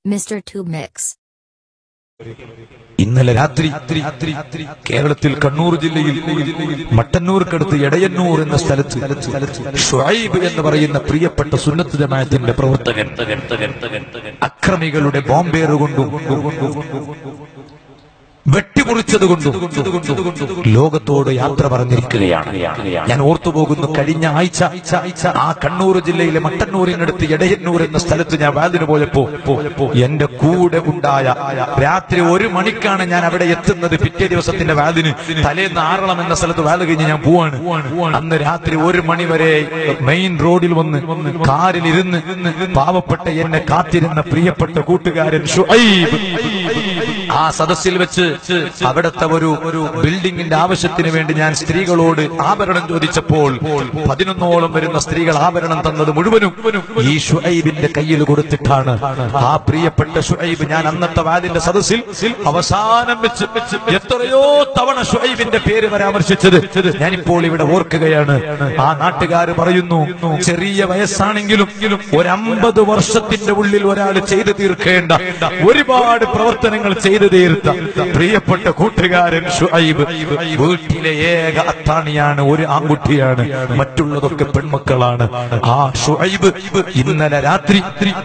Mr. Tube Mix. ഇന്നലെ രാത്രി കേരളത്തിൽ കണ്ണൂർ ജില്ലയിൽ മട്ടന്നൂർക്കടുത്ത് എടയന്നൂർ എന്ന സ്ഥലത്ത് ഷുഐബ് എന്ന് പറയുന്ന പ്രിയപ്പെട്ട സുന്നത്ത് ജമാഅത്തിന്റെ പ്രവർത്തകൻ അക്രമികളുടെ ബോംബേറുകൊണ്ടും വെട്ടിമുറിച്ചതുകൊണ്ടും ലോകത്തോട് യാത്ര പറഞ്ഞിരിക്കുകയാണ് ഞാൻ ഓർത്തുപോകുന്നു കഴിഞ്ഞ ആഴ്ച ആ കണ്ണൂർ ജില്ലയിലെ മട്ടന്നൂരിനടുത്ത് എടയന്നൂർ എന്ന സ്ഥലത്ത് ഞാൻ വാതിന് പോയപ്പോ എന്റെ കൂടെ ഉണ്ടായ രാത്രി ഒരു മണിക്കാണ് ഞാൻ അവിടെ എത്തുന്നത് പിറ്റേ ദിവസത്തിന്റെ വാതിന് തലേന്ന് ആറളം എന്ന സ്ഥലത്ത് വാല് കഴിഞ്ഞ് ഞാൻ പോവാണ് അന്ന് രാത്രി ഒരു മണി വരെ മെയിൻ റോഡിൽ വന്ന് കാറിൽ ഇരുന്ന് പാവപ്പെട്ട എന്നെ കാത്തിരുന്ന പ്രിയപ്പെട്ട കൂട്ടുകാരൻ ഷുഐബ് ആ സദസ്സിൽ വെച്ച് അവിടുത്തെ ഒരു ഒരു ബിൽഡിംഗിന്റെ ആവശ്യത്തിന് വേണ്ടി ഞാൻ സ്ത്രീകളോട് ആഭരണം ചോദിച്ചപ്പോൾ പതിനൊന്നോളം വരുന്ന സ്ത്രീകൾ ആഭരണം തന്നത് മുഴുവനും ഈ ഷുഐബിന്റെ കയ്യിൽ കൊടുത്തിട്ടാണ് ആ പ്രിയപ്പെട്ട ഷുഐബ് ഞാൻ അന്നത്തെ വാദിന്റെ സദസ്സിൽ അവസാനം വെച്ച് എത്രയോ തവണ ഷുഐബിന്റെ പേര് പരാമർശിച്ചത് ഞാനിപ്പോൾ ഇവിടെ ഓർക്കുകയാണ് ആ നാട്ടുകാർ പറയുന്നു ചെറിയ വയസ്സാണെങ്കിലും ഒരു അമ്പത് വർഷത്തിന്റെ ഉള്ളിൽ ഒരാൾ ചെയ്തു തീർക്കേണ്ട ഒരുപാട് പ്രവർത്തനങ്ങൾ ചെയ്തു തീർത്ത പ്രിയപ്പെട്ട കൂട്ടുകാരൻ ഷുഐബ് വീട്ടിലെ ഏക അത്താണിയാണ് ഒരു ആൺകുട്ടിയാണ് മറ്റുള്ളതൊക്കെ പെൺമക്കളാണ് ആ ഷുഐബ് ഇന്നലെ രാത്രി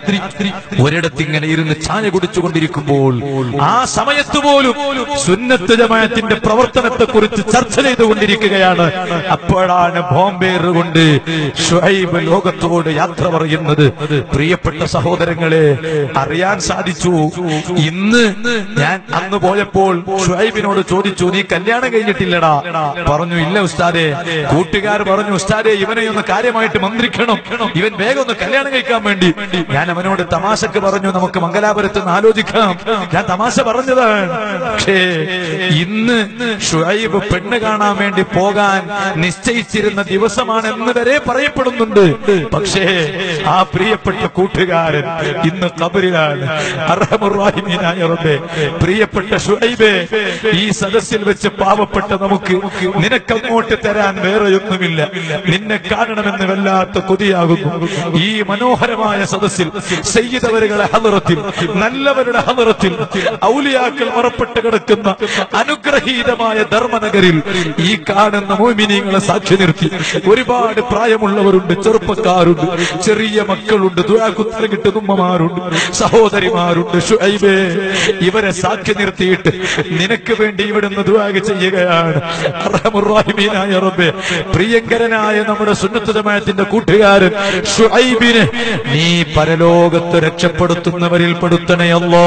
ഒരിടത്ത് ഇങ്ങനെ ഇരുന്ന് ചായ കുടിച്ചുകൊണ്ടിരിക്കുമ്പോൾ ആ സമയത്ത് പോലും സുന്നത്ത് ജമാഅത്തിന്റെ പ്രവർത്തനത്തെ കുറിച്ച് ചർച്ച ചെയ്തുകൊണ്ടിരിക്കുകയാണ് അപ്പോഴാണ് ബോംബേർ കൊണ്ട് ഷുഐബ് ലോകത്തോട് യാത്ര പറയുന്നത് പ്രിയപ്പെട്ട സഹോദരങ്ങളെ അറിയാൻ സാധിച്ചു ഇന്ന് ഞാൻ അന്ന് പോയപ്പോൾ ഷുഐബിനോട് ചോദിച്ചു നീ കല്യാണം കഴിഞ്ഞിട്ടില്ലടാ പറഞ്ഞു ഇല്ല ഉസ്താദെ കൂട്ടുകാർ പറഞ്ഞു ഉസ്താദെ ഇവനെ ഒന്ന് കാര്യമായിട്ട് മന്ത്രിക്കണം ഇവൻ വേഗം ഒന്ന് കല്യാണം കഴിക്കാൻ വേണ്ടി ഞാൻ അവനോട് തമാശക്ക് പറഞ്ഞു നമുക്ക് മംഗലാപുരത്ത് നിന്ന് ആലോചിക്കാം ഞാൻ തമാശ പറഞ്ഞതാണ് പക്ഷേ ഇന്ന് ഷുഐബ് പെണ്ണ് കാണാൻ വേണ്ടി പോകാൻ നിശ്ചയിച്ചിരുന്ന ദിവസമാണ് എന്ന് വരെ പറയപ്പെടുന്നുണ്ട് പക്ഷേ ആ പ്രിയപ്പെട്ട കൂട്ടുകാരൻ ഇന്ന് കബറിലാണ് അർഹമുറാഹിമീനായ റബ്ബേ പ്രിയപ്പെട്ട ഷുഐബേ ഈ സദസ്സിൽ വെച്ച് പാവപ്പെട്ട നമുക്ക് നിനക്കങ്ങോട്ട് തരാൻ വേറെയൊന്നുമില്ല നിന്നെ കാണണമെന്ന് വല്ലാത്ത കൊതിയാകുന്നു ഈ മനോഹരമായ സദസ്സിൽ സയ്യിദവരുകളെ ഹലറത്തിൽ നല്ലവരുടെ ഹലറത്തിൽ ഔലിയാക്കൾ മറപ്പെട്ട് കിടക്കുന്ന അനുഗ്രഹീതമായ ധർമ്മനഗരിൽ ഈ കാണുന്ന മോമിനിയങ്ങളെ സാക്ഷി നിർത്തി ഒരുപാട് പ്രായമുള്ളവരുണ്ട് ചെറുപ്പക്കാരുണ്ട് ചെറിയ മക്കളുണ്ട് ദുരാകുത്തരം കിട്ടുന്ന ഉമ്മമാരുണ്ട് സഹോദരിമാരുണ്ട് ഷുഐബേ ഇവരെ സാക്ഷി നിർത്തിയിട്ട് നിനക്ക് വേണ്ടി ഇവിടുന്ന് ദുആഗ് ചെയ്യുകയാണ് അർഹമുർറാഹിമീനായ റബ്ബേ പ്രിയങ്കരനായ നമ്മുടെ സുന്നത്ത് ജമാഅത്തിന്റെ കൂട്ടുകാരൻ ഷുഐബിനെ നീ പരലോകത്ത് രക്ഷപ്പെടുത്തുന്നവരിൽ പെടുത്തണേ അല്ലോ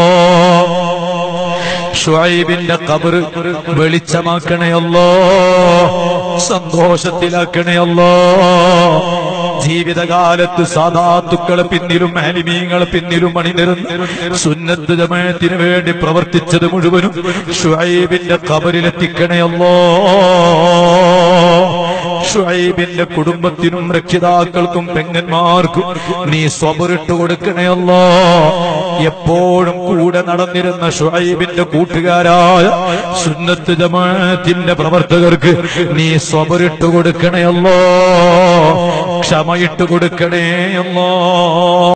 ഷുഐബിന്റെ കബറ് വെളിച്ചമാക്കണയല്ലോ സന്തോഷത്തിലാക്കണയല്ലോ ജീവിതകാലത്ത് സാധാത്തുക്കളെ പിന്നിലും ആലിമീങ്ങളെ പിന്നിലും അണിനിരന്ന് സുന്നത്ത് ജമാഅത്തിന് വേണ്ടി പ്രവർത്തിച്ചത് മുഴുവനും ഷുഐബിന്റെ കബറിലെത്തിക്കണയല്ലോ ഷുഐബിന്റെ കുടുംബത്തിനും രക്ഷിതാക്കൾക്കും പെങ്ങന്മാർക്കും നീ സ്വബറിട്ട് കൊടുക്കണയല്ലോ എപ്പോഴും കൂടെ നടന്നിരുന്ന ഷുഐബിന്റെ കൂട്ടുകാരായ സുന്നത്ത് ജമാഅത്തിന്റെ പ്രവർത്തകർക്ക് നീ സ്വബറിട്ട് കൊടുക്കണയല്ലോ ക്ഷമയിട്ട് കൊടുക്കണേയല്ലോ